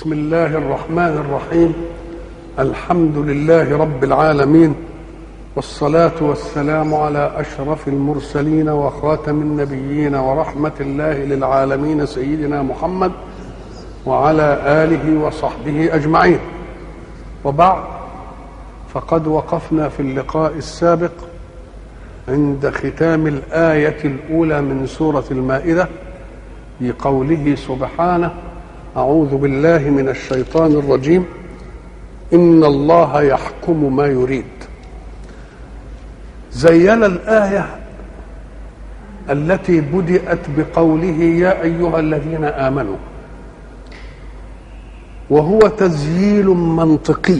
بسم الله الرحمن الرحيم الحمد لله رب العالمين والصلاة والسلام على أشرف المرسلين وخاتم النبيين ورحمة الله للعالمين سيدنا محمد وعلى آله وصحبه أجمعين وبعد فقد وقفنا في اللقاء السابق عند ختام الآية الأولى من سورة المائدة بقوله سبحانه أعوذ بالله من الشيطان الرجيم إن الله يحكم ما يريد زين الآية التي بدأت بقوله يا أيها الذين آمنوا وهو تزييل منطقي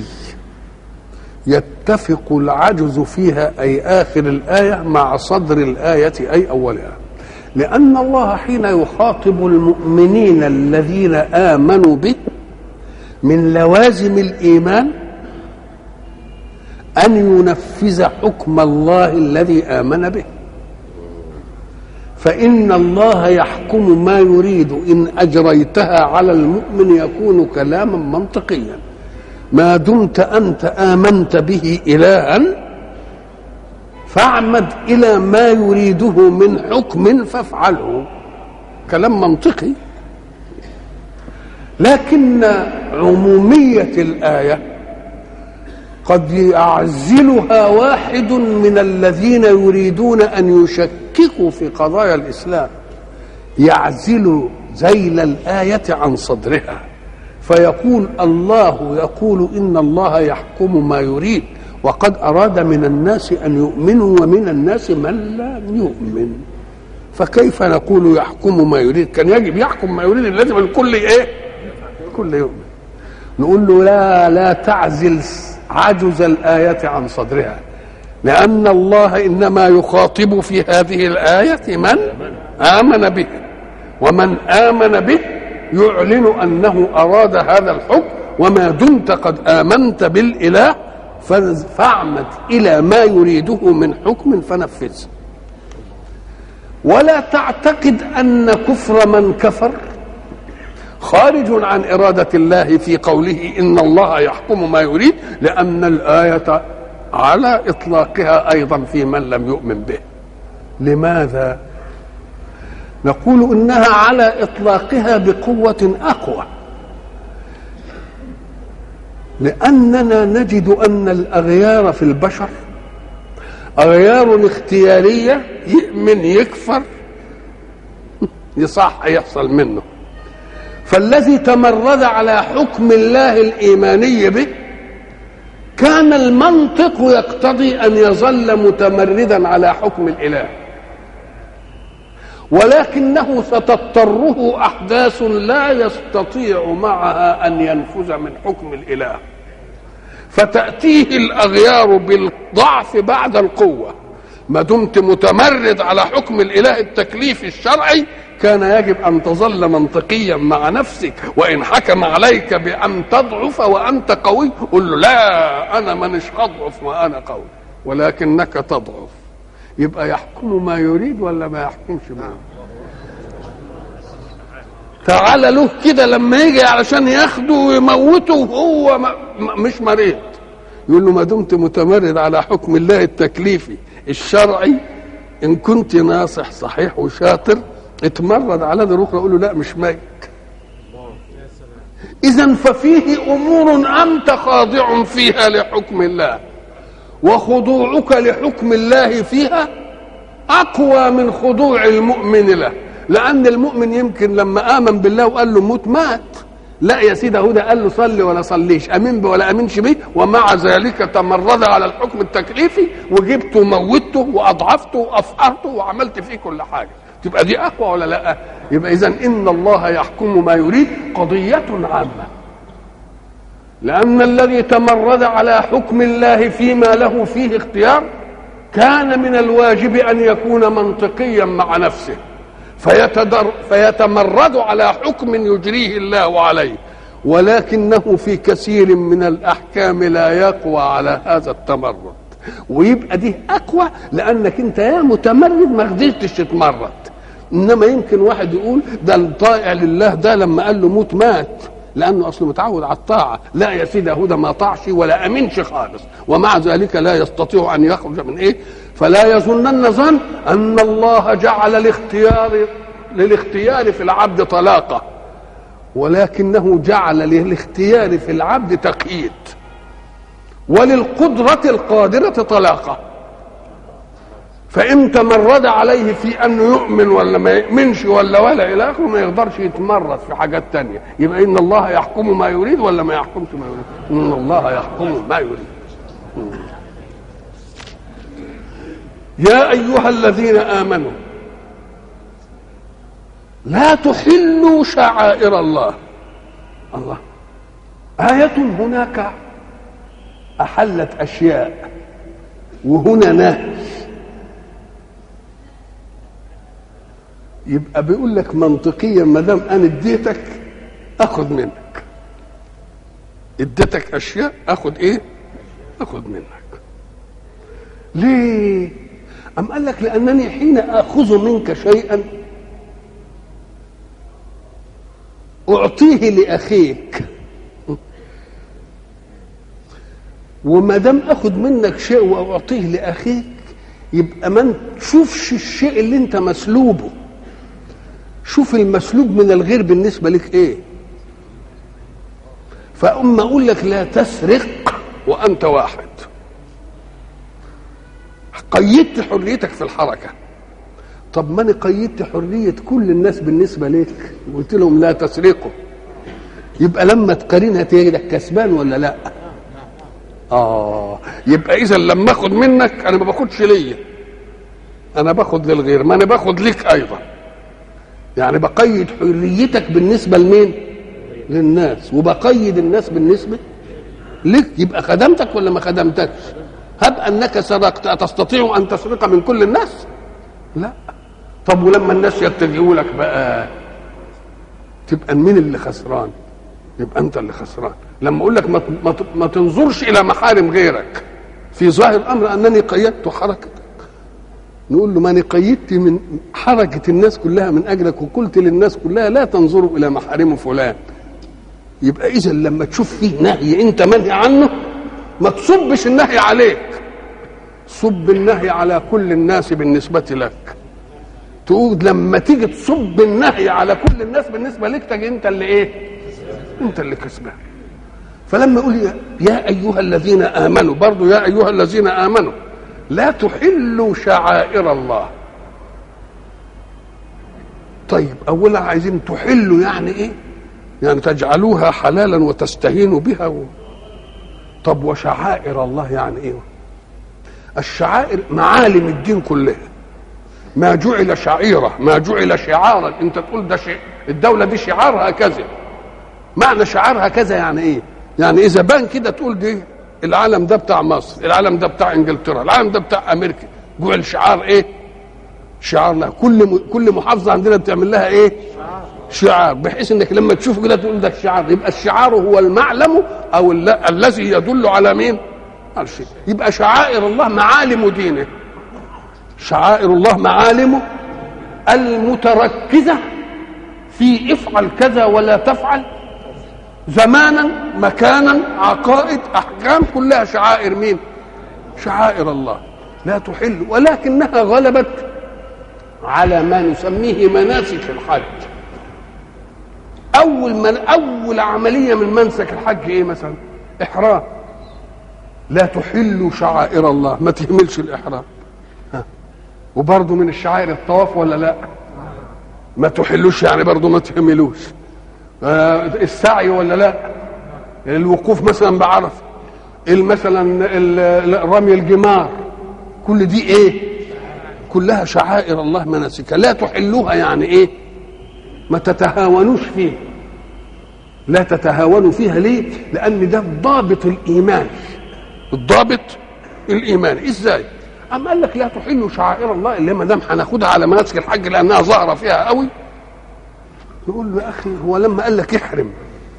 يتفق العجز فيها أي آخر الآية مع صدر الآية أي أولها لأن الله حين يخاطب المؤمنين الذين آمنوا به من لوازم الإيمان أن ينفذ حكم الله الذي آمن به فإن الله يحكم ما يريد إن أجريتها على المؤمن يكون كلاما منطقيا ما دمت أنت آمنت به إلها فاعمد إلى ما يريده من حكم فافعله كلام منطقي لكن عمومية الآية قد يعزلها واحد من الذين يريدون أن يشككوا في قضايا الإسلام يعزل ذيل الآية عن صدرها فيقول الله يقول إن الله يحكم ما يريد وقد أراد من الناس أن يؤمنوا ومن الناس من لا يؤمن فكيف نقول يحكم ما يريد كان يجب يحكم ما يريد لازم الكل ايه الكل يؤمن نقول له لا لا تعزل عجز الآية عن صدرها لأن الله إنما يخاطب في هذه الآية من آمن به ومن آمن به يعلن أنه أراد هذا الحكم وما دمت قد آمنت بالإله فاعمد إلى ما يريده من حكم فنفذه ولا تعتقد أن كفر من كفر خارج عن إرادة الله في قوله إن الله يحكم ما يريد لأن الآية على إطلاقها أيضا في من لم يؤمن به لماذا؟ نقول إنها على إطلاقها بقوة أقوى لأننا نجد أن الأغيار في البشر أغيار اختيارية يؤمن يكفر يصح يحصل منه فالذي تمرد على حكم الله الإيماني به كان المنطق يقتضي أن يظل متمردا على حكم الإله ولكنه ستضطره أحداث لا يستطيع معها أن ينفذ من حكم الإله فتأتيه الأغيار بالضعف بعد القوة ما دمت متمرد على حكم الإله التكليف الشرعي كان يجب أن تظل منطقيا مع نفسك وإن حكم عليك بأن تضعف وأنت قوي قل له لا أنا مانيش أضعف وأنا قوي ولكنك تضعف يبقى يحكم ما يريد ولا ما يحكمش ما يريد تعال له كده لما يجي علشان ياخده ويموته وهو مش مريض يقول له ما دمت متمرد على حكم الله التكليفي الشرعي ان كنت ناصح صحيح وشاطر اتمرد على ده الاخرى يقول له لا مش ميت اذا ففيه امور انت خاضع فيها لحكم الله وخضوعك لحكم الله فيها اقوى من خضوع المؤمن له لان المؤمن يمكن لما امن بالله وقال له موت مات لا يا سيدي هدى قال له صلي ولا صليش امين به ولا امنش به ومع ذلك تمرد على الحكم التكليفي وجبته وموته واضعفته وافقرته وعملت فيه كل حاجه تبقى دي اقوى ولا لا يبقى اذا ان الله يحكم ما يريد قضيه عامه لان الذي تمرد على حكم الله فيما له فيه اختيار كان من الواجب ان يكون منطقيا مع نفسه فيتدر فيتمرد على حكم يجريه الله عليه ولكنه في كثير من الاحكام لا يقوى على هذا التمرد ويبقى دي اقوى لانك انت يا متمرد ما قدرتش تتمرد انما يمكن واحد يقول ده الطائع لله ده لما قال له موت مات لانه اصله متعود على الطاعه لا يا سيدي هدى ما طاعش ولا امنش خالص ومع ذلك لا يستطيع ان يخرج من ايه فلا يظنن ظن ان الله جعل الاختيار للاختيار في العبد طلاقه ولكنه جعل للاختيار في العبد تقييد وللقدرة القادرة طلاقة فإن تمرد عليه في أنه يؤمن ولا ما يؤمنش ولا ولا إلى آخره ما يقدرش يتمرد في حاجات تانية يبقى إن الله يحكم ما يريد ولا ما يحكمش ما يريد إن الله يحكم ما يريد يا أيها الذين آمنوا لا تحلوا شعائر الله الله آية هناك أحلت أشياء وهنا نهي يبقى بيقول لك منطقيا ما دام انا اديتك اخذ منك اديتك اشياء اخذ ايه اخذ منك ليه ام قال لك لانني حين اخذ منك شيئا اعطيه لاخيك وما دام اخذ منك شيء واعطيه لاخيك يبقى ما تشوفش الشيء اللي انت مسلوبه شوف المسلوب من الغير بالنسبه لك ايه فاما اقول لك لا تسرق وانت واحد قيدت حريتك في الحركه طب ما انا قيدت حريه كل الناس بالنسبه لك قلت لهم لا تسرقوا يبقى لما تقارنها تجدك كسبان ولا لا اه يبقى اذا لما اخد منك انا ما باخدش ليا انا باخد للغير ما انا باخد ليك ايضا يعني بقيد حريتك بالنسبه لمين للناس وبقيد الناس بالنسبه لك يبقى خدمتك ولا ما خدمتكش هب انك سرقت تستطيع ان تسرق من كل الناس لا طب ولما الناس يتجهوا لك بقى تبقى مين اللي خسران يبقى انت اللي خسران لما اقول لك ما, ما, ما تنظرش الى محارم غيرك في ظاهر الامر انني قيدت حركتك نقول له ما انا قيدت من حركه الناس كلها من اجلك وقلت للناس كلها لا تنظروا الى محارم فلان يبقى اذا لما تشوف فيه نهي انت منهي عنه ما تصبش النهي عليك صب النهي على كل الناس بالنسبه لك تقول لما تيجي تصب النهي على كل الناس بالنسبه لك تجي انت اللي ايه انت اللي كسبان فلما يقول يا ايها الذين امنوا برضو يا ايها الذين امنوا لا تحلوا شعائر الله طيب اولا عايزين تحلوا يعني ايه يعني تجعلوها حلالا وتستهينوا بها و... طب وشعائر الله يعني ايه الشعائر معالم الدين كلها ما جعل شعيرة ما جعل شعارا انت تقول ده شيء الدولة دي شعارها كذا معنى شعارها كذا يعني ايه يعني اذا بان كده تقول دي العالم ده بتاع مصر العالم ده بتاع انجلترا العالم ده بتاع امريكا جعل شعار ايه شعار لها كل م... كل محافظه عندنا بتعمل لها ايه شعار بحيث انك لما تشوف كده تقول ده الشعار يبقى الشعار هو المعلم او ال... الذي يدل على مين على الشيء يبقى شعائر الله معالم دينه شعائر الله معالمه المتركزه في افعل كذا ولا تفعل زمانا مكانا عقائد احكام كلها شعائر مين شعائر الله لا تحل ولكنها غلبت على ما نسميه مناسك الحج اول من اول عمليه من منسك الحج ايه مثلا احرام لا تحل شعائر الله ما تهملش الاحرام ها. وبرضه من الشعائر الطواف ولا لا ما تحلوش يعني برضه ما تهملوش آه السعي ولا لا الوقوف مثلا بعرفه مثلا رمي الجمار كل دي ايه كلها شعائر الله مناسكها لا تحلوها يعني ايه ما تتهاونوش فيه لا تتهاونوا فيها ليه لان ده ضابط الايمان الضابط الايمان ازاي أم قال لك لا تحلوا شعائر الله اللي ما دام هناخدها على مناسك الحج لانها ظاهره فيها قوي نقول له يا اخي هو لما قال لك احرم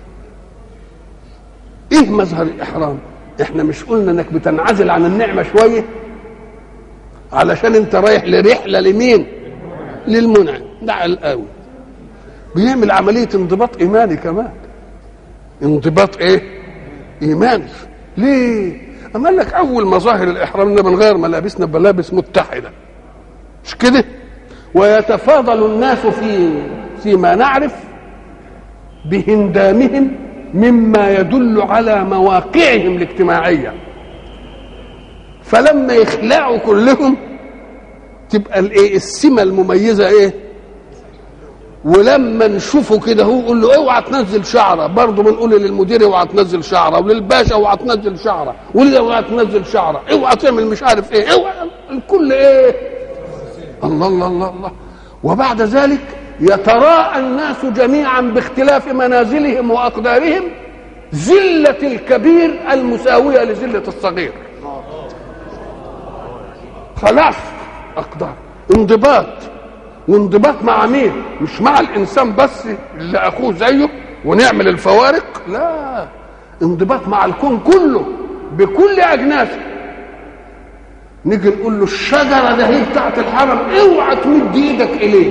ايه مظهر الاحرام احنا مش قلنا انك بتنعزل عن النعمه شويه علشان انت رايح لرحله لمين للمنعم ده على القوي بيعمل عمليه انضباط ايماني كمان انضباط ايه ايماني ليه اما قال لك اول مظاهر الاحرام ان بنغير ملابسنا بملابس متحده مش كده ويتفاضل الناس في فيما نعرف بهندامهم مما يدل على مواقعهم الاجتماعيه فلما يخلعوا كلهم تبقى الايه السمه المميزه ايه ولما نشوفه كده هو يقول له اوعى تنزل شعره برضه بنقول للمدير اوعى تنزل شعره وللباشا اوعى تنزل شعره ولده اوعى تنزل شعره اوعى تعمل مش عارف ايه اوعى الكل ايه الله الله الله الله وبعد ذلك يتراءى الناس جميعا باختلاف منازلهم واقدارهم زله الكبير المساويه لزله الصغير خلاص اقدار انضباط وانضباط مع مين مش مع الانسان بس اللي اخوه زيه ونعمل الفوارق لا انضباط مع الكون كله بكل اجناسه نيجي نقول له الشجره ده هي بتاعت الحرم اوعى تمد ايدك اليه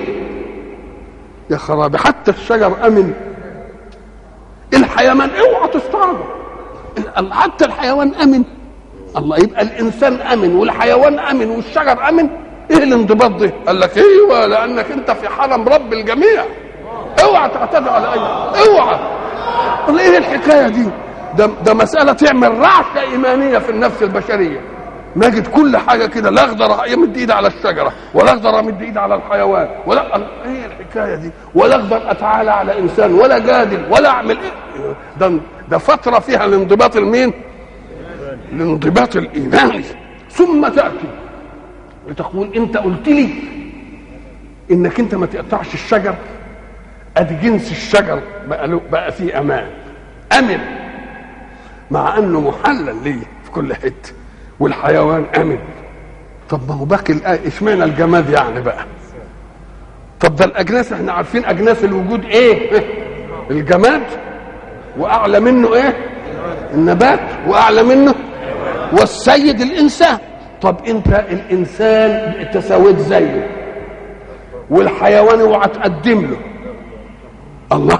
يا خرابي حتى الشجر امن الحيوان اوعى تصطاده حتى الحيوان امن الله يبقى الانسان امن والحيوان امن والشجر امن ايه الانضباط ده قال لك ايوه لانك انت في حرم رب الجميع اوعى تعتدي على اي اوعى قال ايه الحكايه دي ده ده مساله تعمل رعشه ايمانيه في النفس البشريه نجد كل حاجه كده لا اقدر يمد ايدي على الشجره ولا اقدر امد ايدي على الحيوان ولا ايه الحكايه دي ولا اقدر اتعالى على انسان ولا جادل ولا اعمل ايه ده ده فتره فيها الانضباط المين الانضباط الايماني ثم تاتي لتقول انت قلت لي انك انت ما تقطعش الشجر ادي جنس الشجر بقى له بقى فيه امان امن مع انه محلل ليه في كل حته والحيوان امن طب ما هو باقي الآية اشمعنى الجماد يعني بقى طب ده الاجناس احنا عارفين اجناس الوجود ايه الجماد واعلى منه ايه النبات واعلى منه والسيد الانسان طب انت الانسان تساويت زيه والحيوان اوعى تقدم له الله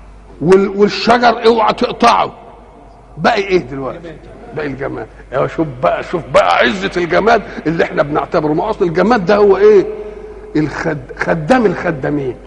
والشجر اوعى تقطعه باقي ايه دلوقتي باقي الجماد يا شوف بقى شوف بقى عزه الجماد اللي احنا بنعتبره ما اصل الجماد ده هو ايه الخد خدام الخدامين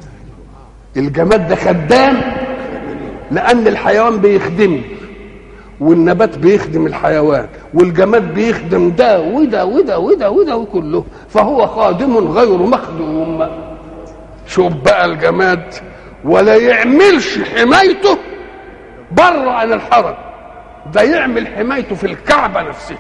الجماد ده خدام لان الحيوان بيخدمني والنبات بيخدم الحيوان والجماد بيخدم ده وده وده وده وده وكله فهو خادم غير مخدوم شوف بقى الجماد ولا يعملش حمايته بره عن الحرم ده يعمل حمايته في الكعبه نفسها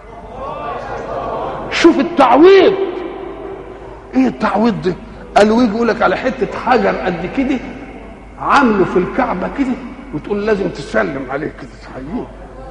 شوف التعويض ايه التعويض ده قالوا يجي يقول لك على حته حجر قد كده عامله في الكعبه كده وتقول لازم تسلم عليه كده تحييه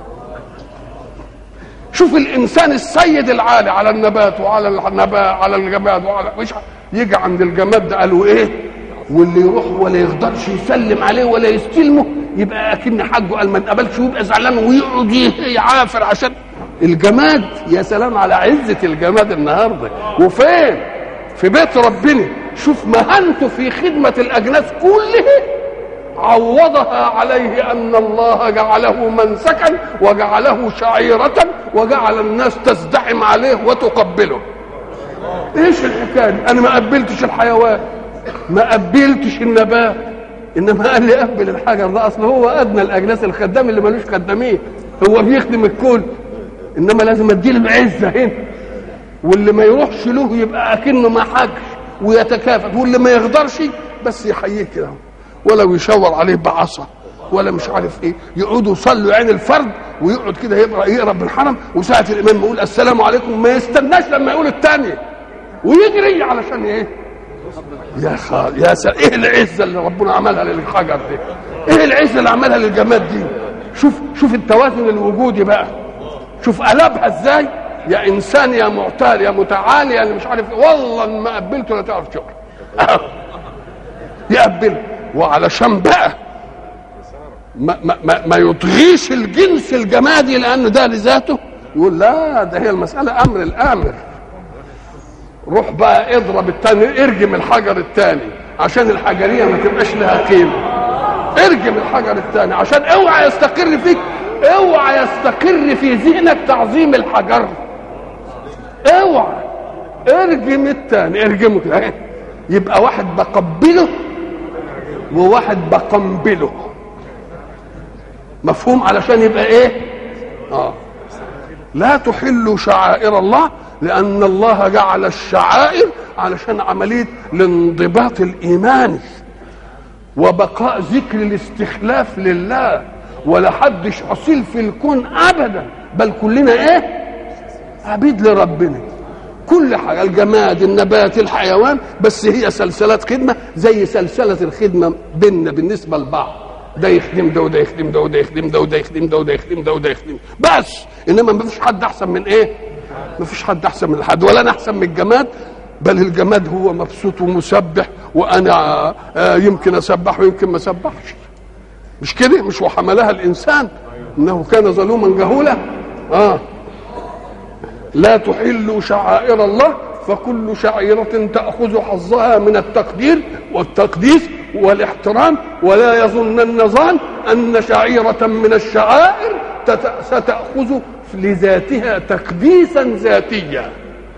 شوف الانسان السيد العالي على النبات وعلى النبات على الجماد وعلى مش يجي عند الجماد ده قالوا ايه واللي يروح ولا يقدرش يسلم عليه ولا يستلمه يبقى اكن حاجه قال ما انقبلش ويبقى زعلان ويقعد يعافر عشان الجماد يا سلام على عزه الجماد النهارده وفين في بيت ربنا شوف مهانته في خدمه الاجناس كلها عوضها عليه ان الله جعله منسكا وجعله شعيره وجعل الناس تزدحم عليه وتقبله ايش الحكايه دي انا ما قبلتش الحيوان ما قبلتش النبات انما قال لي قبل الحجر ده اصل هو ادنى الاجناس الخدام اللي ملوش خدامين هو بيخدم الكل انما لازم اديله العزه هنا واللي ما يروحش له يبقى اكنه ما حاجش ويتكافئ واللي ما يقدرش بس يحييه كده ولا يشاور عليه بعصا ولا مش عارف ايه يقعدوا يصلوا عين الفرد ويقعد كده يقرا يقرا بالحرم وساعه الامام يقول السلام عليكم ما يستناش لما يقول الثانيه ويجري علشان ايه يا خال يا سلام ايه العزه اللي ربنا عملها للحجر دي ايه العزه اللي عملها للجماد دي شوف شوف التوازن الوجودي بقى شوف قلبها ازاي يا انسان يا معتال يا متعالي يا مش عارف والله ما قبلته لا تعرف شكر يقبله وعلشان بقى ما, ما, ما, ما يطغيش الجنس الجمادي لانه ده لذاته يقول لا ده هي المساله امر الامر روح بقى اضرب التاني ارجم الحجر التاني عشان الحجريه ما تبقاش لها قيمه ارجم الحجر الثاني عشان اوعى يستقر فيك اوعى يستقر في ذهنك تعظيم الحجر اوعى ارجم الثاني ارجمه كده يبقى واحد بقبله وواحد بقنبله مفهوم علشان يبقى ايه اه لا تحلوا شعائر الله لان الله جعل الشعائر علشان عمليه الانضباط الايماني وبقاء ذكر الاستخلاف لله ولا حدش اصيل في الكون ابدا بل كلنا ايه عبيد لربنا كل حاجه الجماد النبات الحيوان بس هي سلسلات خدمه زي سلسله الخدمه بيننا بالنسبه لبعض ده يخدم ده وده يخدم ده وده يخدم ده وده يخدم ده وده يخدم ده وده يخدم بس انما ما فيش حد احسن من ايه ما فيش حد احسن من حد ولا انا احسن من الجماد بل الجماد هو مبسوط ومسبح وانا آه يمكن اسبح ويمكن ما اسبحش مش كده مش وحملها الانسان انه كان ظلوما جهولا اه لا تحلوا شعائر الله فكل شعيرة تأخذ حظها من التقدير والتقديس والاحترام ولا يظنن ظان أن شعيرة من الشعائر ستأخذ لذاتها تقديسا ذاتيا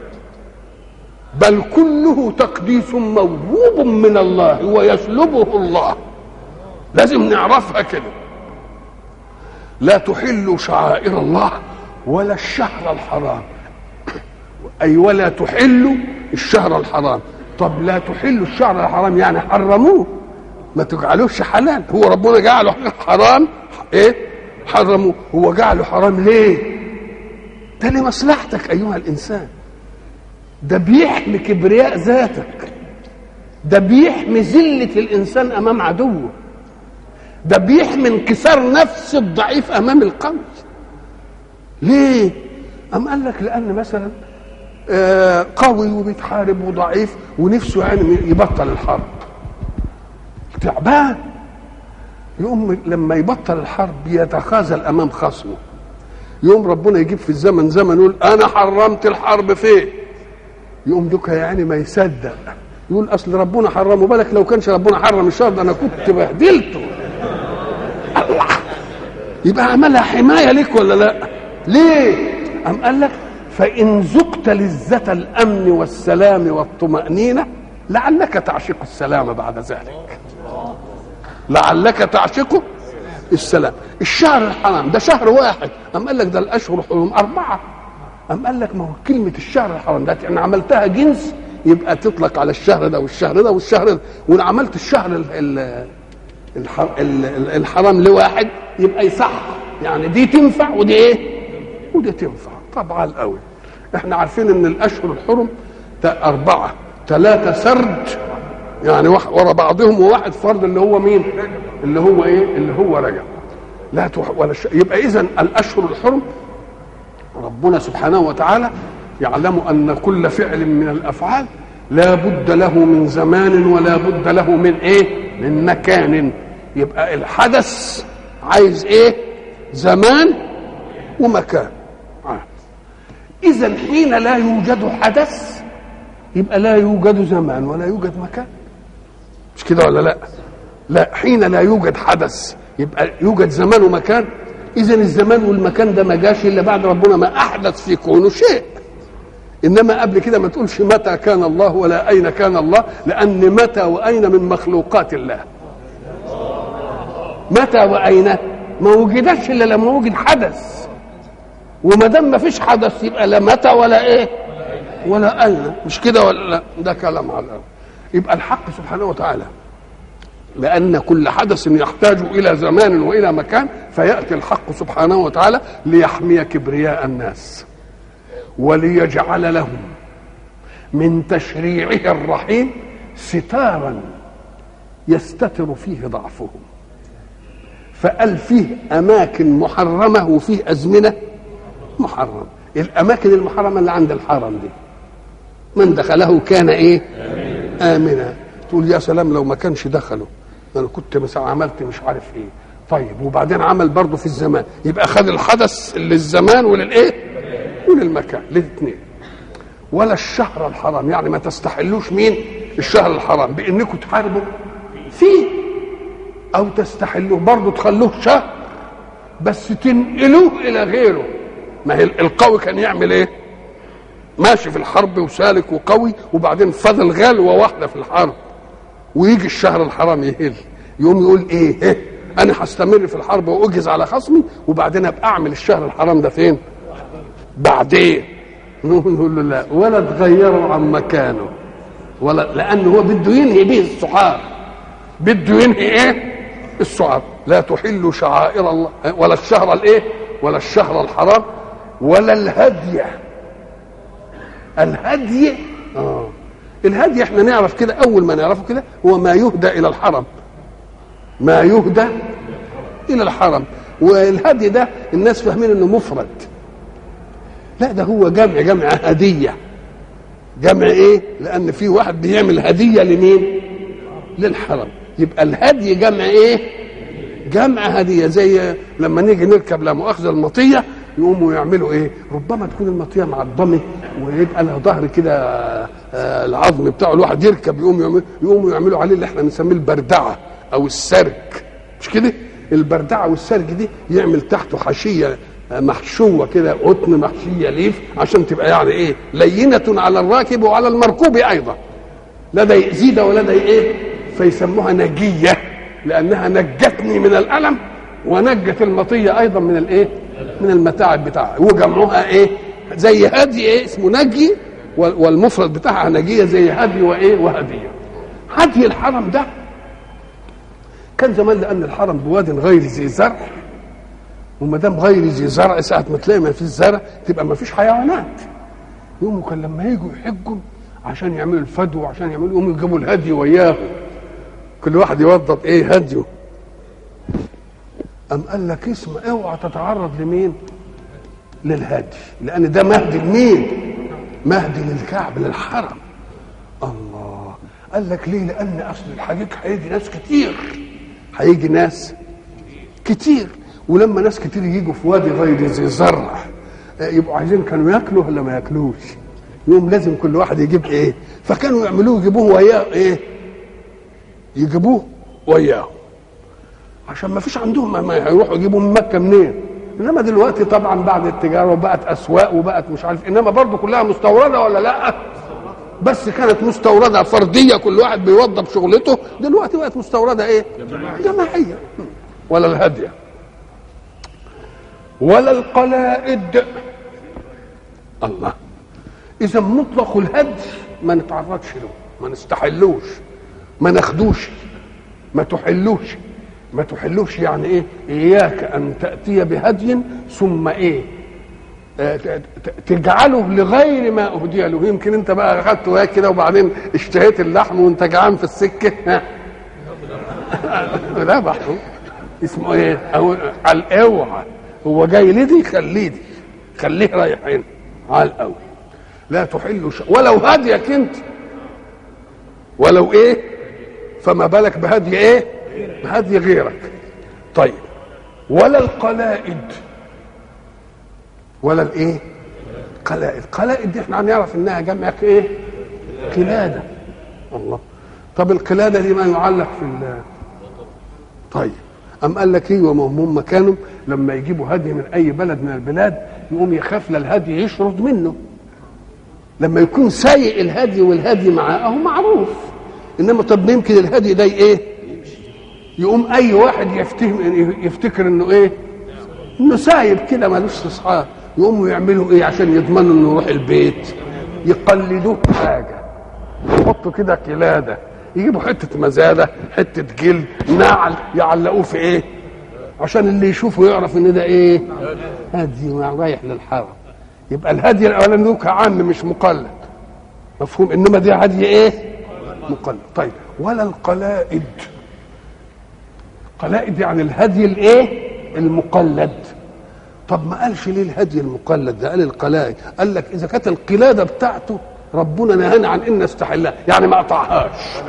بل كله تقديس موهوب من الله ويسلبه الله لازم نعرفها كده لا تحلوا شعائر الله ولا الشهر الحرام أي ولا تحلوا الشهر الحرام طب لا تحلوا الشهر الحرام يعني حرموه ما تجعلوش حلال هو ربنا جعله حرام ايه حرموه هو جعله حرام ليه ده لمصلحتك ايها الانسان ده بيحمي كبرياء ذاتك ده بيحمي ذلة الإنسان أمام عدوه ده بيحمي انكسار نفس الضعيف أمام القوي ليه؟ أم قال لك لأن مثلا آه قوي وبيتحارب وضعيف ونفسه يعني يبطل الحرب تعبان يقوم لما يبطل الحرب يتخاذل امام خصمه يوم ربنا يجيب في الزمن زمن يقول انا حرمت الحرب فين يقوم دوكا يعني ما يصدق يقول اصل ربنا حرمه بالك لو كانش ربنا حرم الشر ده انا كنت بهدلته الله يبقى عملها حمايه ليك ولا لا ليه ام قال لك فان ذقت لذه الامن والسلام والطمانينه لعلك تعشق السلام بعد ذلك لعلك تعشقه السلام الشهر الحرام ده شهر واحد أم قال لك ده الأشهر الحرم أربعة أم قال لك ما هو كلمة الشهر الحرام ده أنا عملتها جنس يبقى تطلق على الشهر ده والشهر ده والشهر ده وأنا عملت الشهر ال ال ال الحرام لواحد يبقى يصح يعني دي تنفع ودي ايه ودي تنفع طبعا قوي احنا عارفين ان الاشهر الحرم أربعة ثلاثة سرد يعني ورا بعضهم وواحد فرد اللي هو مين اللي هو ايه اللي هو رجب لا تح... ولا ش... يبقى اذا الاشهر الحرم ربنا سبحانه وتعالى يعلم ان كل فعل من الافعال لا بد له من زمان ولا بد له من ايه من مكان يبقى الحدث عايز ايه زمان ومكان آه. اذا حين لا يوجد حدث يبقى لا يوجد زمان ولا يوجد مكان مش كده ولا لا لا حين لا يوجد حدث يبقى يوجد زمان ومكان اذا الزمان والمكان ده ما جاش الا بعد ربنا ما احدث في كونه شيء انما قبل كده ما تقولش متى كان الله ولا اين كان الله لان متى واين من مخلوقات الله متى واين ما وجدتش الا لما وجد حدث وما دام ما فيش حدث يبقى لا متى ولا ايه ولا اين مش كده ولا لا ده كلام على الأرض. يبقى الحق سبحانه وتعالى لأن كل حدث يحتاج إلى زمان وإلى مكان فيأتي الحق سبحانه وتعالى ليحمي كبرياء الناس وليجعل لهم من تشريعه الرحيم ستارا يستتر فيه ضعفهم فقال فيه أماكن محرمة وفيه أزمنة محرمة الأماكن المحرمة اللي عند الحرم دي من دخله كان إيه آمنا تقول يا سلام لو ما كانش دخله انا كنت مثلا عملت مش عارف ايه طيب وبعدين عمل برضه في الزمان يبقى خد الحدث للزمان وللايه وللمكان للاثنين ولا الشهر الحرام يعني ما تستحلوش مين الشهر الحرام بانكم تحاربوا فيه او تستحلوه برضه تخلوه شهر بس تنقلوه الى غيره ما هي القوي كان يعمل ايه ماشي في الحرب وسالك وقوي وبعدين فضل غلوه واحده في الحرب ويجي الشهر الحرام يهل يقوم يقول ايه, إيه؟ انا هستمر في الحرب واجهز على خصمي وبعدين ابقى اعمل الشهر الحرام ده فين بعدين نقول له لا ولا تغيروا عن مكانه ولا لانه هو بده ينهي به السعار بده ينهي ايه السعار لا تحلوا شعائر الله ولا الشهر الايه ولا الشهر الحرام ولا الهدي الهدي اه الهدي احنا نعرف كده اول ما نعرفه كده هو ما يهدى الى الحرم ما يهدى الى الحرم والهدي ده الناس فاهمين انه مفرد لا ده هو جمع جمع هديه جمع ايه لان في واحد بيعمل هديه لمين للحرم يبقى الهدي جمع ايه جمع هديه زي لما نيجي نركب لا مؤاخذه المطيه يقوموا يعملوا ايه ربما تكون المطيه معضمه ويبقى لها ظهر كده آه العظم بتاعه الواحد يركب يقوم يعمل يقوموا يعملوا عليه اللي احنا بنسميه البردعه او السرج مش كده البردعه والسرج دي يعمل تحته حشيه محشوه كده قطن محشيه ليف عشان تبقى يعني ايه لينه على الراكب وعلى المركوب ايضا لا ده يأذي ده ولا ده ايه فيسموها نجيه لانها نجتني من الالم ونجت المطيه ايضا من الايه من المتاعب بتاعها وجمعها ايه زي هدي ايه اسمه نجي والمفرد بتاعها نجيه زي هدي وايه وهديه هدي الحرم ده كان زمان لان الحرم بواد غير ذي زرع وما دام غير ذي زرع ساعه ما تلاقي ما فيش زرع تبقى ما فيش حيوانات يقوموا كان لما يجوا يحجوا عشان يعملوا الفدو وعشان يعملوا يقوموا يجيبوا الهدي وياه كل واحد يوضب ايه هديه أم قال لك اسم اوعى تتعرض لمين للهدي لأن ده مهدي لمين مهدي للكعب للحرم الله قال لك ليه لأن أصل الحقيقة هيجي ناس كتير هيجي ناس كتير ولما ناس كتير يجوا في وادي غير ذي زرع يبقوا عايزين كانوا ياكلوا ولا ما ياكلوش يوم لازم كل واحد يجيب ايه فكانوا يعملوه يجيبوه وياه ايه يجيبوه وياه عشان ما فيش عندهم ما هيروحوا يجيبوا من مكه منين انما دلوقتي طبعا بعد التجاره وبقت اسواق وبقت مش عارف انما برضه كلها مستورده ولا لا بس كانت مستورده فرديه كل واحد بيوضب شغلته دلوقتي بقت مستورده ايه جماعيه ولا الهديه ولا القلائد الله اذا مطلق الهدي ما نتعرضش له ما نستحلوش ما ناخدوش ما تحلوش ما تحلوش يعني ايه اياك ان تاتي بهدي ثم ايه آه تجعله لغير ما اهدي له يمكن انت بقى اخذت وياك كده وبعدين اشتهيت اللحم وانت جعان في السكه لا بحثه اسمه ايه او على الاوعى هو جاي لدي خليه دي خليه رايحين على الاول لا تحل ش... ولو هديك انت ولو ايه فما بالك بهدي ايه بهدي غيرك طيب ولا القلائد ولا الايه قلائد قلائد دي احنا هنعرف انها جمع ايه قلاده الله طب القلاده دي ما يعلق في ال طيب أم قال لك ايه وما هم كانوا لما يجيبوا هدي من اي بلد من البلاد يقوم يخاف للهدي يشرد منه لما يكون سايق الهدي والهدي معاه معروف انما طب يمكن الهدي ده ايه يقوم اي واحد يفتهم يفتكر انه ايه انه سايب كده ملوش اصحاب يقوموا يعملوا ايه عشان يضمنوا انه يروح البيت يقلدوه حاجه يحطوا كده قلاده يجيبوا حته مزاده حته جلد نعل يعلقوه في ايه عشان اللي يشوفه يعرف ان ده ايه هدي رايح للحرم يبقى الهدي الاولاني له عام مش مقلد مفهوم انما دي هدي ايه مقلد طيب ولا القلائد قلائد يعني الهدي الايه المقلد طب ما قالش ليه الهدي المقلد ده قال القلائد قال لك اذا كانت القلاده بتاعته ربنا نهانا عن ان نستحلها يعني ما قطعهاش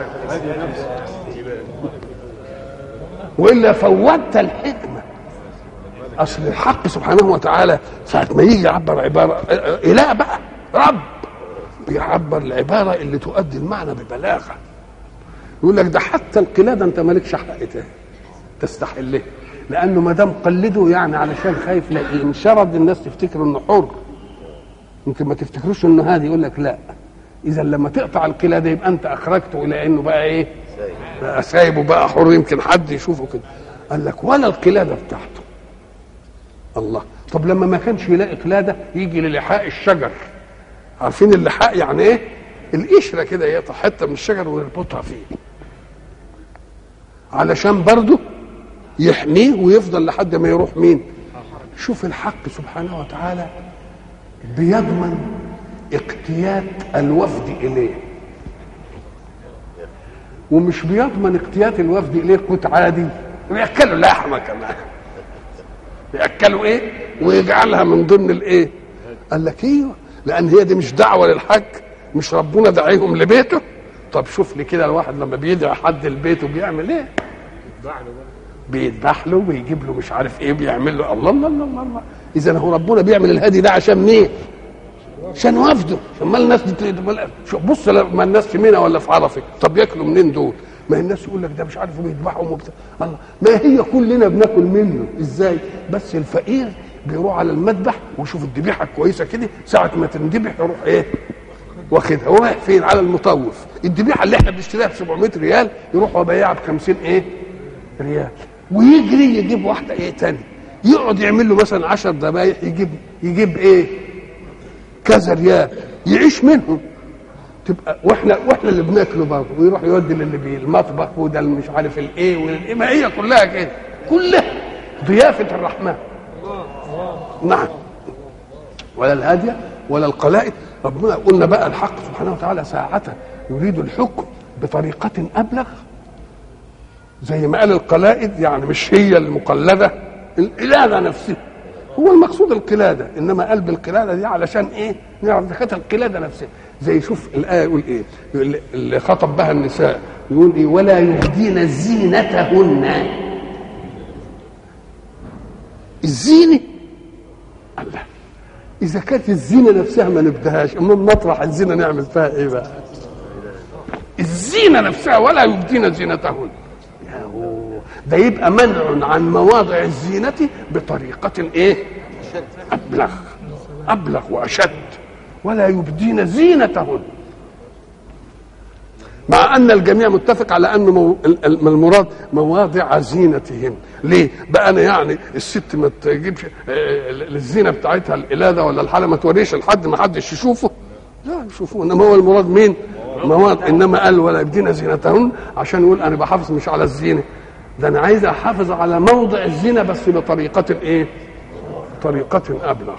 والا فوتت الحكمه اصل الحق سبحانه وتعالى ساعه ما يجي يعبر عباره اله بقى رب بيعبر العباره اللي تؤدي المعنى ببلاغه يقول لك ده حتى القلاده انت مالكش حق تاني تستحله لانه ما دام قلده يعني علشان خايف لا انشرد الناس تفتكر انه حر يمكن ما تفتكروش انه هادي يقول لك لا اذا لما تقطع القلاده يبقى انت اخرجته الى انه بقى ايه بقى سايبه بقى حر يمكن حد يشوفه كده قال لك ولا القلاده بتاعته الله طب لما ما كانش يلاقي قلاده يجي للحاء الشجر عارفين اللحاء يعني ايه القشره كده يقطع حته من الشجر ويربطها فيه علشان برضه يحميه ويفضل لحد ما يروح مين شوف الحق سبحانه وتعالى بيضمن اقتيات الوفد اليه ومش بيضمن اقتيات الوفد اليه قوت عادي وياكلوا لحمه كمان ياكلوا ايه ويجعلها من ضمن الايه قال لك ايوه لان هي دي مش دعوه للحج مش ربنا دعيهم لبيته طب شوف لي كده الواحد لما بيدعي حد لبيته بيعمل ايه بيذبح له ويجيب له مش عارف ايه بيعمل له الله الله الله الله, الله. اذا هو ربنا بيعمل الهدي ده عشان مين عشان وفده عشان ما الناس دي شوف بص لما الناس في منى ولا في عرفه طب ياكلوا منين دول ما الناس يقول لك ده مش عارف بيذبحهم وبتاع الله ما هي كلنا بناكل منه ازاي بس الفقير بيروح على المذبح ويشوف الذبيحه كويسه كده ساعه ما تنذبح يروح ايه واخدها هو رايح فين على المطوف الذبيحه اللي احنا بنشتريها ب 700 ريال يروح وبيعها ب 50 ايه ريال ويجري يجيب واحده ايه تاني يقعد يعمل له مثلا 10 ذبايح يجيب يجيب ايه كذا ريال يعيش منهم تبقى واحنا واحنا اللي بناكله برضه ويروح يودي للي بيه المطبخ وده اللي مش عارف الايه والايه ما هي كلها كده كلها ضيافه الرحمن نعم ولا الهاديه ولا القلائد ربنا قلنا بقى الحق سبحانه وتعالى ساعة يريد الحكم بطريقة أبلغ زي ما قال القلائد يعني مش هي المقلدة القلادة نفسها هو المقصود القلادة إنما قلب القلادة دي علشان إيه نعرف كانت القلادة نفسها زي شوف الآية يقول إيه اللي خطب بها النساء يقول إيه ولا يبدين زينتهن الزينة الله اذا كانت الزينه نفسها ما نبدهاش امال نطرح الزينه نعمل فيها ايه بقى الزينه نفسها ولا يبدين زينتهن ده يبقى منع عن مواضع الزينه بطريقه ايه ابلغ ابلغ واشد ولا يبدين زينتهن مع ان الجميع متفق على ان مو... المراد مواضع زينتهن ليه بقى انا يعني الست ما تجيبش الزينه بتاعتها القلاده ولا الحاله ما توريش لحد ما حدش يشوفه لا يشوفوه انما هو المراد مين مواد انما قال ولا يبدين زينتهن عشان يقول انا بحافظ مش على الزينه ده انا عايز احافظ على موضع الزينه بس بطريقه ايه طريقه ابلغ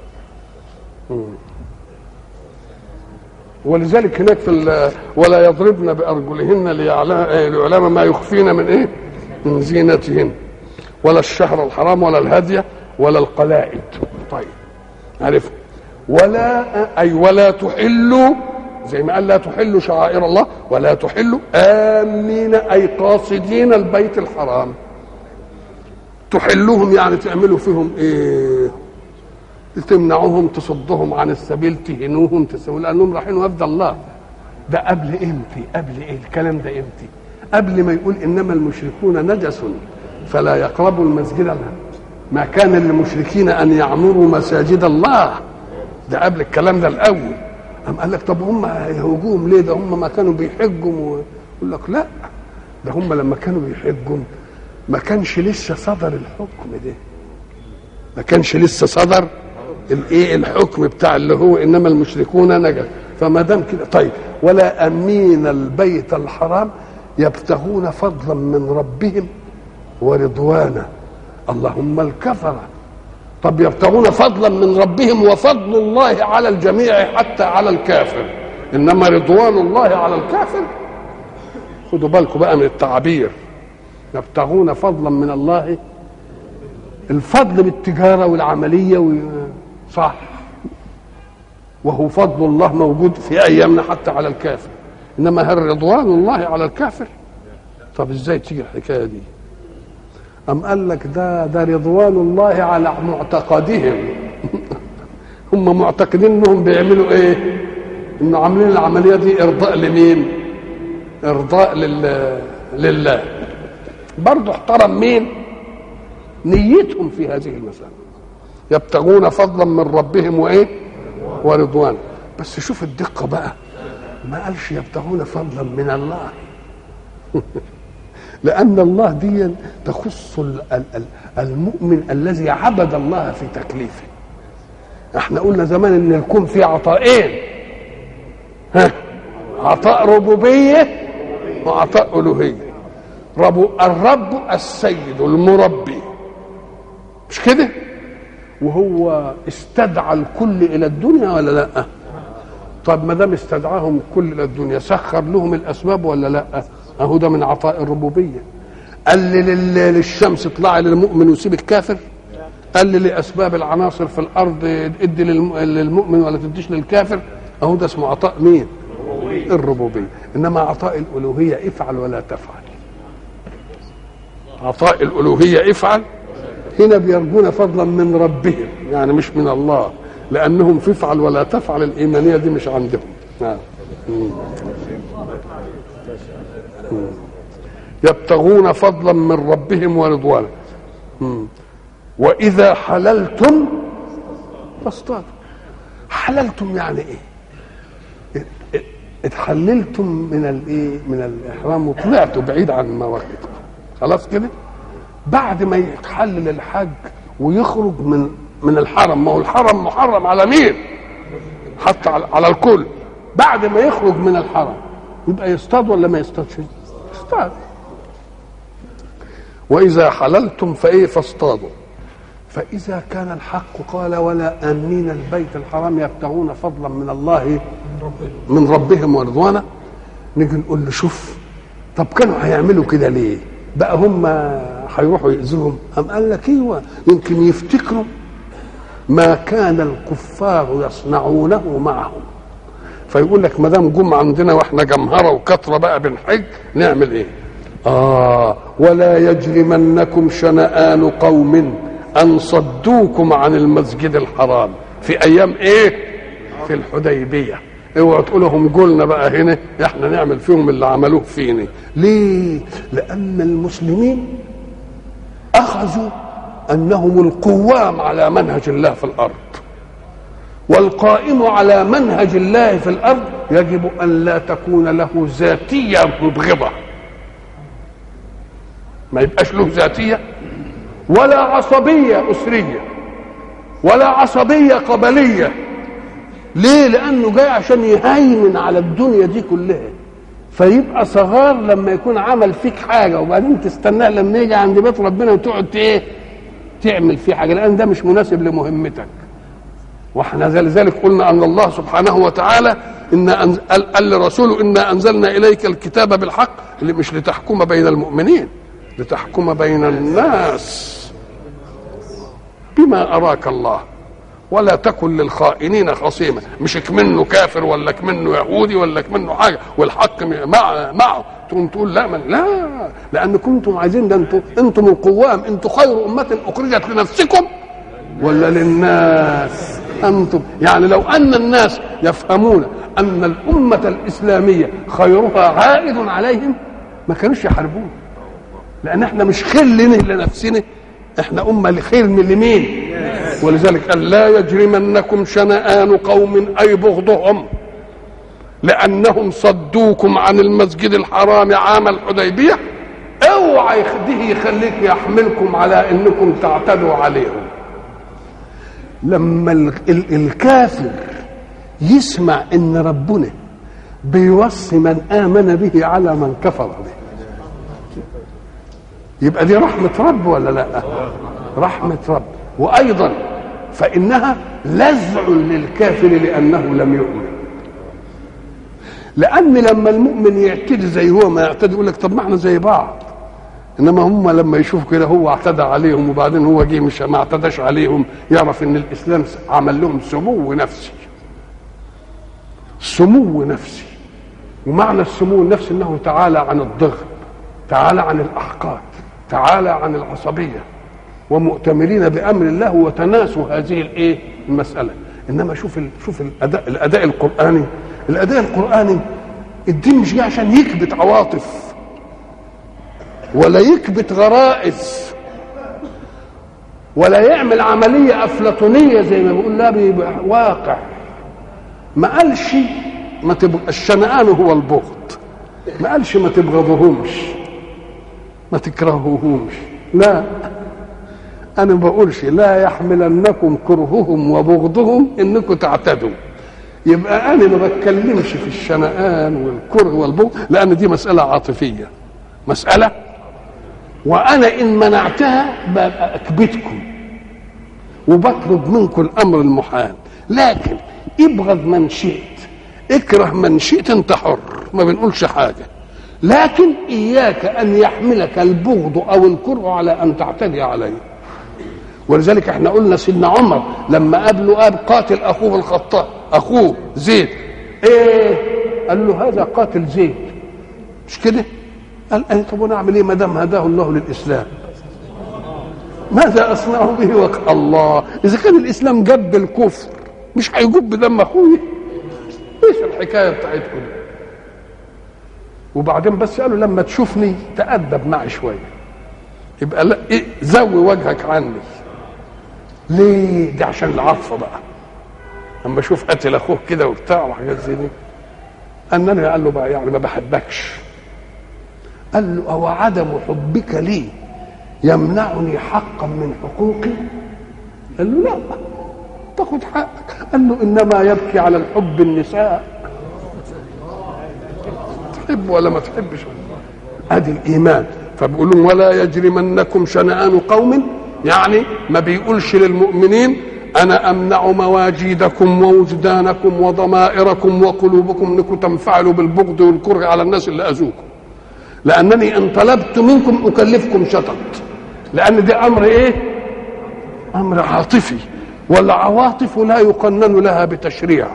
ولذلك هناك في ولا يضربن بارجلهن ليعلم ما يخفين من ايه من زينتهن ولا الشهر الحرام ولا الهدي ولا القلائد طيب عرف ولا اي ولا تحلوا زي ما قال لا تحلوا شعائر الله ولا تحلوا امين اي قاصدين البيت الحرام تحلوهم يعني تعملوا فيهم ايه تمنعوهم تصدهم عن السبيل تهنوهم تسوي لانهم رايحين وفد الله ده قبل امتى قبل ايه الكلام ده امتى قبل ما يقول انما المشركون نجس فلا يقربوا المسجد ما كان للمشركين ان يعمروا مساجد الله ده قبل الكلام ده الاول قام قال لك طب هم يهوجوهم ليه ده هم ما كانوا بيحجوا يقول لك لا ده هم لما كانوا بيحجوا ما كانش لسه صدر الحكم ده ما كانش لسه صدر الايه الحكم بتاع اللي هو انما المشركون نجس فما دام كده طيب ولا امين البيت الحرام يبتغون فضلا من ربهم ورضوانا اللهم الكفره طب يبتغون فضلا من ربهم وفضل الله على الجميع حتى على الكافر انما رضوان الله على الكافر خدوا بالكم بقى من التعبير يبتغون فضلا من الله الفضل بالتجاره والعمليه و... صح وهو فضل الله موجود في ايامنا حتى على الكافر انما هل رضوان الله على الكافر طب ازاي تيجي الحكايه دي أم قال لك ده ده رضوان الله على معتقدهم هم معتقدين انهم بيعملوا ايه؟ انه عاملين العمليه دي ارضاء لمين؟ ارضاء لله لله برضه احترم مين نيتهم في هذه المسألة يبتغون فضلا من ربهم وايه ورضوان بس شوف الدقة بقى ما قالش يبتغون فضلا من الله لأن الله دي تخص المؤمن الذي عبد الله في تكليفه احنا قلنا زمان ان الكون فيه عطائين ها عطاء ربوبية وعطاء ألوهية رب الرب السيد المربي مش كده وهو استدعى الكل الى الدنيا ولا لا طب ما دام استدعاهم الكل الى الدنيا سخر لهم الاسباب ولا لا اهو ده من عطاء الربوبيه قال للشمس اطلعي للمؤمن وسيب الكافر قال لي لاسباب العناصر في الارض ادي للمؤمن ولا تديش للكافر اهو ده اسمه عطاء مين الربوبيه انما عطاء الالوهيه افعل ولا تفعل عطاء الالوهيه افعل هنا بيرجون فضلا من ربهم يعني مش من الله لانهم في افعل ولا تفعل الايمانيه دي مش عندهم نعم يبتغون فضلا من ربهم ورضوانا واذا حللتم فاصطادوا حللتم يعني ايه اتحللتم من الايه من الاحرام وطلعتوا بعيد عن مواقفكم خلاص كده بعد ما يتحلل الحج ويخرج من من الحرم ما هو الحرم محرم على مين حتى على, على الكل بعد ما يخرج من الحرم يبقى يصطاد ولا ما يصطادش يصطاد واذا حللتم فايه فاصطادوا فاذا كان الحق قال ولا امين البيت الحرام يبتغون فضلا من الله من ربهم ورضوانا نيجي نقول له شوف طب كانوا هيعملوا كده ليه بقى هم هيروحوا يأذوهم أم قال لك ايوه يمكن يفتكروا ما كان الكفار يصنعونه معهم فيقول لك ما دام جم عندنا واحنا جمهره وكثره بقى بنحج نعمل ايه؟ اه ولا يجرمنكم شنآن قوم ان صدوكم عن المسجد الحرام في ايام ايه؟ في الحديبيه اوعوا تقولوا هم قولنا بقى هنا احنا نعمل فيهم اللي عملوه فينا ليه لان المسلمين اخذوا انهم القوام على منهج الله في الارض والقائم على منهج الله في الارض يجب ان لا تكون له ذاتيه مبغضه ما يبقاش له ذاتيه ولا عصبيه اسريه ولا عصبيه قبليه ليه لانه جاي عشان يهيمن على الدنيا دي كلها فيبقى صغار لما يكون عمل فيك حاجه وبعدين تستناه لما يجي عند بيت ربنا وتقعد ايه تعمل فيه حاجه لان ده مش مناسب لمهمتك واحنا لذلك قلنا ان الله سبحانه وتعالى ان أنز... قال لرسوله انا انزلنا اليك الكتاب بالحق اللي مش لتحكم بين المؤمنين لتحكم بين الناس بما اراك الله ولا تكن للخائنين خصيما مش منه كافر ولا منه يهودي ولا منه حاجه والحق مع معه تقوم تقول لا من لا لان كنتم عايزين ده انتم انتم القوام انتم خير امه اخرجت لنفسكم ولا للناس انتم يعني لو ان الناس يفهمون ان الامه الاسلاميه خيرها عائد عليهم ما كانوش يحاربون لان احنا مش خير لنا لنفسنا احنا امه لخير من لمين ولذلك قال لا يجرمنكم شنآن قوم أي بغضهم لأنهم صدوكم عن المسجد الحرام عام الحديبية اوعى ده يخليك يحملكم على انكم تعتدوا عليهم لما الكافر يسمع ان ربنا بيوصي من امن به على من كفر به يبقى دي رحمه رب ولا لا رحمه رب وايضا فانها لزع للكافر لانه لم يؤمن لان لما المؤمن يعتدي زي هو ما يعتدي يقول لك طب ما احنا زي بعض انما هم لما يشوفوا كده هو اعتدى عليهم وبعدين هو جه مش ما اعتداش عليهم يعرف ان الاسلام عمل لهم سمو نفسي سمو نفسي ومعنى السمو النفسي انه تعالى عن الضغط تعالى عن الاحقاد تعالى عن العصبيه ومؤتمرين بامر الله وتناسوا هذه الايه المساله انما شوف ال شوف الاداء الاداء القراني الاداء القراني الدين مش جاي عشان يكبت عواطف ولا يكبت غرائز ولا يعمل عملية أفلاطونية زي ما بيقول لا بيبقى واقع ما قالش ما تبقى الشنآن هو البغض ما قالش ما تبغضوهمش ما تكرهوهمش لا انا ما بقولش لا يحملنكم كرههم وبغضهم انكم تعتدوا يبقى انا ما بتكلمش في الشنآن والكره والبغض لان دي مساله عاطفيه مساله وانا ان منعتها ببقى اكبتكم وبطلب منكم الامر المحال لكن ابغض من شئت اكره من شئت انت حر ما بنقولش حاجه لكن اياك ان يحملك البغض او الكره على ان تعتدي عليه ولذلك احنا قلنا سيدنا عمر لما قابله اب قاتل اخوه الخطاب اخوه زيد ايه قال له هذا قاتل زيد مش كده قال أنا طب وانا اعمل ايه ما دام هداه الله للاسلام ماذا اصنع به وق... الله اذا كان الاسلام جب الكفر مش هيجب دم اخويا ايش الحكايه بتاعتكم دي وبعدين بس قالوا لما تشوفني تأدب معي شويه يبقى لا إيه زوي وجهك عني ليه دي عشان العطف بقى اما اشوف قتل اخوه كده وبتاع وحاجات زي دي انني قال له بقى يعني ما بحبكش قال له او عدم حبك لي يمنعني حقا من حقوقي قال له لا تاخد حقك قال له انما يبكي على الحب النساء تحب ولا ما تحبش ادي الايمان فبيقول لهم ولا يجرمنكم شنآن قوم يعني ما بيقولش للمؤمنين انا امنع مواجيدكم ووجدانكم وضمائركم وقلوبكم انكم تنفعلوا بالبغض والكره على الناس اللي اذوكم لانني ان طلبت منكم اكلفكم شطط لان ده امر ايه امر عاطفي والعواطف لا يقنن لها بتشريع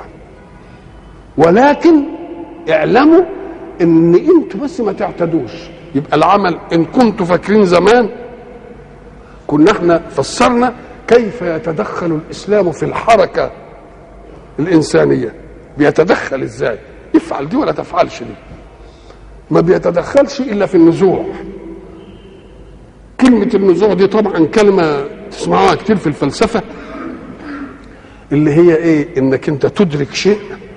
ولكن اعلموا ان انتوا بس ما تعتدوش يبقى العمل ان كنتوا فاكرين زمان كنا احنا فسرنا كيف يتدخل الاسلام في الحركه الانسانيه بيتدخل ازاي افعل دي ولا تفعلش دي ما بيتدخلش الا في النزوع كلمة النزوع دي طبعا كلمة تسمعوها كتير في الفلسفة اللي هي ايه انك انت تدرك شيء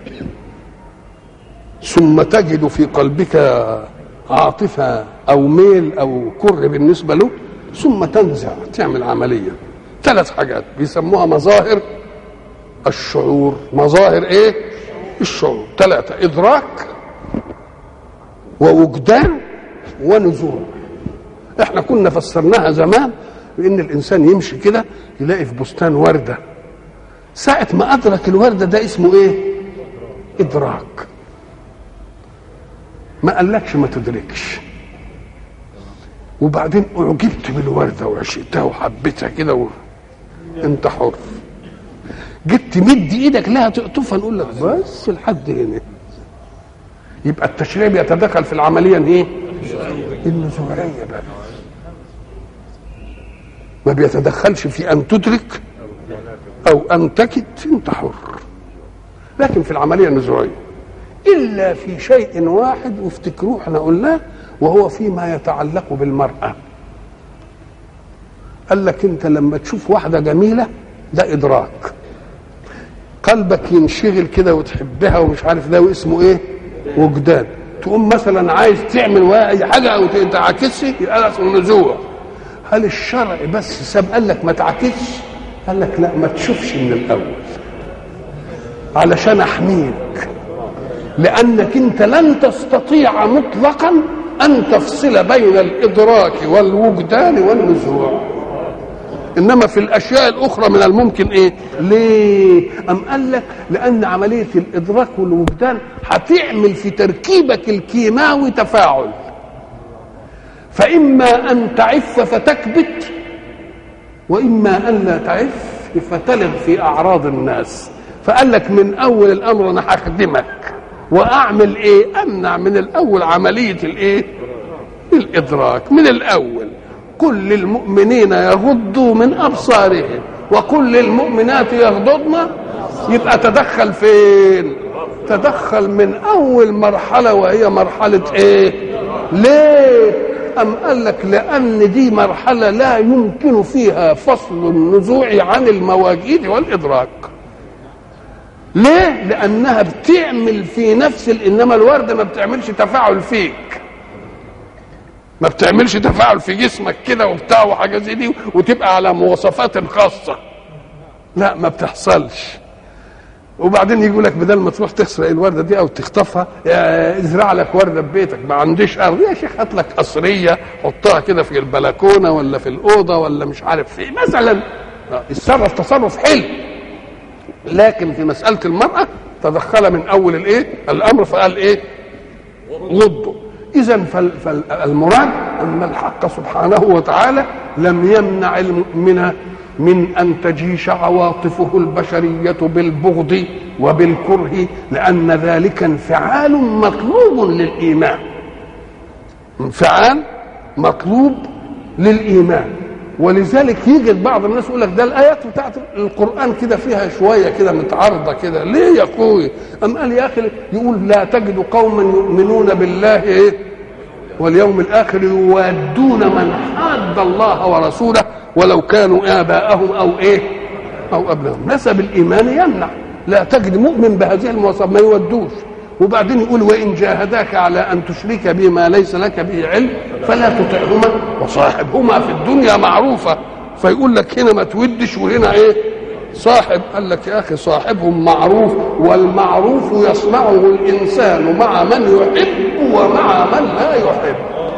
ثم تجد في قلبك عاطفة او ميل او كره بالنسبة له ثم تنزع تعمل عملية ثلاث حاجات بيسموها مظاهر الشعور مظاهر ايه الشعور ثلاثة ادراك ووجدان ونزول احنا كنا فسرناها زمان بان الانسان يمشي كده يلاقي في بستان ورده ساعه ما ادرك الورده ده اسمه ايه ادراك ما قالكش ما تدركش وبعدين اعجبت بالورده وعشقتها وحبيتها كده و... انت حر جيت تمد ايدك لها تقطفها نقول لك بس لحد هنا يبقى التشريع بيتدخل في العمليه ايه النزوعيه بقى ما بيتدخلش في ان تدرك او ان تكد انت حر لكن في العمليه النزوعيه الا في شيء واحد وافتكروه احنا قلناه وهو فيما يتعلق بالمراه قال لك انت لما تشوف واحده جميله ده ادراك قلبك ينشغل كده وتحبها ومش عارف ده واسمه ايه وجدان تقوم مثلا عايز تعمل اي حاجه او تعكسها يبقى ده اسمه نزوع هل الشرع بس ساب قال لك ما تعكسش قال لك لا ما تشوفش من الاول علشان احميك لانك انت لن تستطيع مطلقا ان تفصل بين الادراك والوجدان والنزوع انما في الاشياء الاخرى من الممكن ايه ليه ام قال لك لان عمليه الادراك والوجدان هتعمل في تركيبك الكيماوي تفاعل فاما ان تعف فتكبت واما ان لا تعف فتلغ في اعراض الناس فقال لك من اول الامر انا هخدمك واعمل ايه امنع من الاول عمليه الايه الادراك من الاول كل المؤمنين يغضوا من ابصارهم وكل المؤمنات يغضضن يبقى تدخل فين تدخل من اول مرحله وهي مرحله ايه ليه أم قال لك لأن دي مرحلة لا يمكن فيها فصل النزوع عن المواجيد والإدراك ليه؟ لأنها بتعمل في نفس إنما الوردة ما بتعملش تفاعل فيك ما بتعملش تفاعل في جسمك كده وبتاع وحاجة زي دي وتبقى على مواصفات خاصة لا ما بتحصلش وبعدين يقول لك بدل ما تروح تسرق الورده دي او تخطفها ازرع لك ورده ببيتك ما عنديش ارض يا شيخ هات لك قصريه حطها كده في البلكونه ولا في الاوضه ولا مش عارف في مثلا يتصرف تصرف حلو لكن في مساله المراه تدخل من اول الايه الامر فقال ايه غضوا اذا فالمراد ان الحق سبحانه وتعالى لم يمنع المؤمن من ان تجيش عواطفه البشريه بالبغض وبالكره لان ذلك انفعال مطلوب للايمان انفعال مطلوب للايمان ولذلك يجد بعض الناس يقول لك ده الايات بتاعت القران كده فيها شويه كده متعارضه كده ليه يا اخوي ام قال يا اخي يقول لا تجد قوما يؤمنون بالله ايه واليوم الاخر يوادون من حاد الله ورسوله ولو كانوا اباءهم او ايه او ابنائهم نسب الايمان يمنع لا تجد مؤمن بهذه المواصفات ما يودوش وبعدين يقول وان جاهداك على ان تشرك بما ليس لك به علم فلا تطعهما وصاحبهما في الدنيا معروفه فيقول لك هنا ما تودش وهنا ايه صاحب قال لك يا اخي صاحبهم معروف والمعروف يصنعه الانسان مع من يحب ومع من لا يحب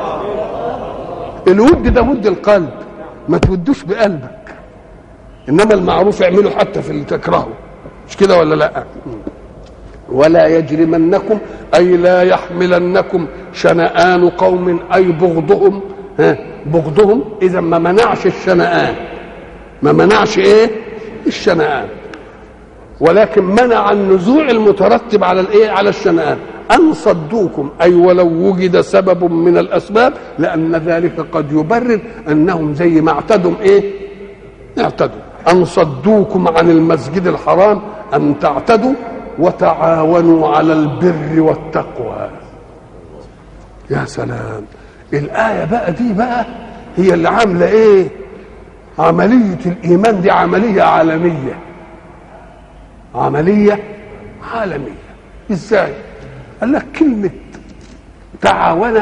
الود ده ود القلب ما تودوش بقلبك انما المعروف اعمله حتى في اللي تكرهه مش كده ولا لا ولا يجرمنكم اي لا يحملنكم شنآن قوم اي بغضهم ها بغضهم اذا ما منعش الشنآن ما منعش ايه الشنآن ولكن منع النزوع المترتب على الايه على الشنآن ان صدوكم اي ولو وجد سبب من الاسباب لان ذلك قد يبرر انهم زي ما اعتدوا ايه اعتدوا ان صدوكم عن المسجد الحرام ان تعتدوا وتعاونوا على البر والتقوى يا سلام الآية بقى دي بقى هي اللي عاملة إيه عملية الإيمان دي عملية عالمية عملية عالمية إزاي قال لك كلمة تعاون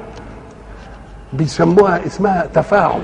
بيسموها اسمها تفاعل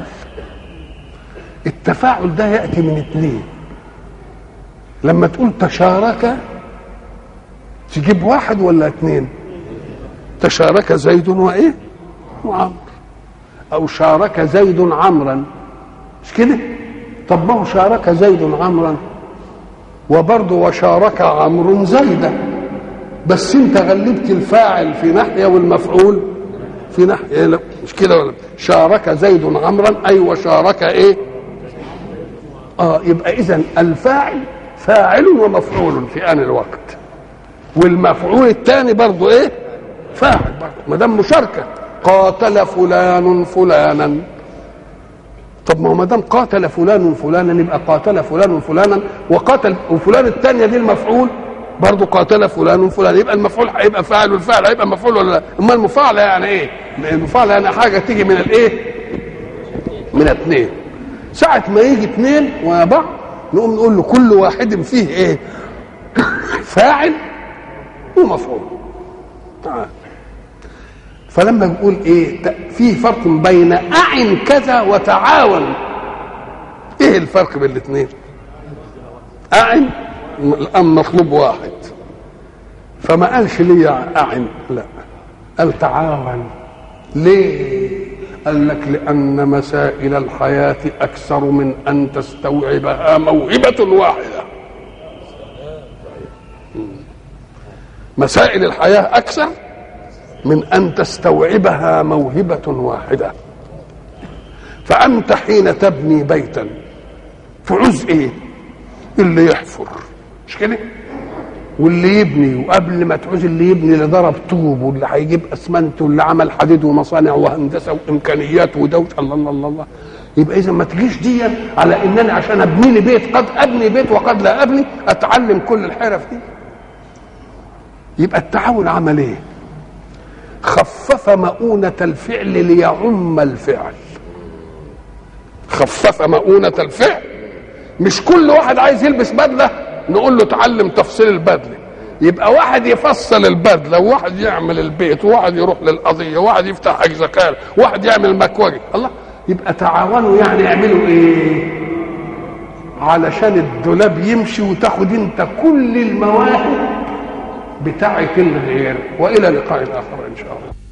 التفاعل ده يأتي من اثنين لما تقول تشارك تجيب واحد ولا اثنين تشارك زيد وايه وعمر او شارك زيد عمرا مش كده طب ما هو شارك زيد عمرا وبرضه وشارك عمرو زيدا بس انت غلبت الفاعل في ناحيه والمفعول في ناحيه لا مش كده ولا شارك زيد عمرا اي وشارك ايه اه يبقى اذا الفاعل فاعل ومفعول في ان الوقت والمفعول الثاني برضه ايه فاعل برضه ما دام مشاركه قاتل فلان فلانا طب ما هو ما دام قاتل فلان فلانا يبقى قاتل فلان فلانا وقاتل وفلان الثانيه دي المفعول برضه قاتل فلان فلان يبقى المفعول هيبقى فاعل والفاعل هيبقى مفعول ولا لا اما المفاعله يعني ايه المفاعله يعني حاجه تيجي من الايه من اثنين ساعه ما يجي اثنين ورا بعض نقوم نقول له كل واحد فيه ايه فاعل ومفعول تعال فلما نقول ايه في فرق بين اعن كذا وتعاون ايه الفرق بين الاثنين اعن الان مطلوب واحد فما قالش لي اعن لا قال تعاون ليه قال لك لان مسائل الحياه اكثر من ان تستوعبها موهبه واحده مسائل الحياه اكثر من ان تستوعبها موهبه واحده فانت حين تبني بيتا تعوز ايه اللي يحفر مش كده واللي يبني وقبل ما تعوز اللي يبني اللي ضرب طوب واللي هيجيب اسمنت واللي عمل حديد ومصانع وهندسه وامكانيات ودوله الله الله الله, الله. يبقى اذا ما تجيش دي على انني عشان ابني لي بيت قد ابني بيت وقد لا ابني اتعلم كل الحرف دي يبقى التعاون عمل ايه خفف مؤونة الفعل ليعم الفعل خفف مؤونة الفعل مش كل واحد عايز يلبس بدلة نقول له تعلم تفصيل البدلة يبقى واحد يفصل البدلة وواحد يعمل البيت وواحد يروح للقضية وواحد يفتح حجز كار وواحد يعمل مكوجي الله يبقى تعاونوا يعني يعملوا ايه علشان الدولاب يمشي وتاخد انت كل المواهب بتاعة الغير والى لقاء اخر ان شاء الله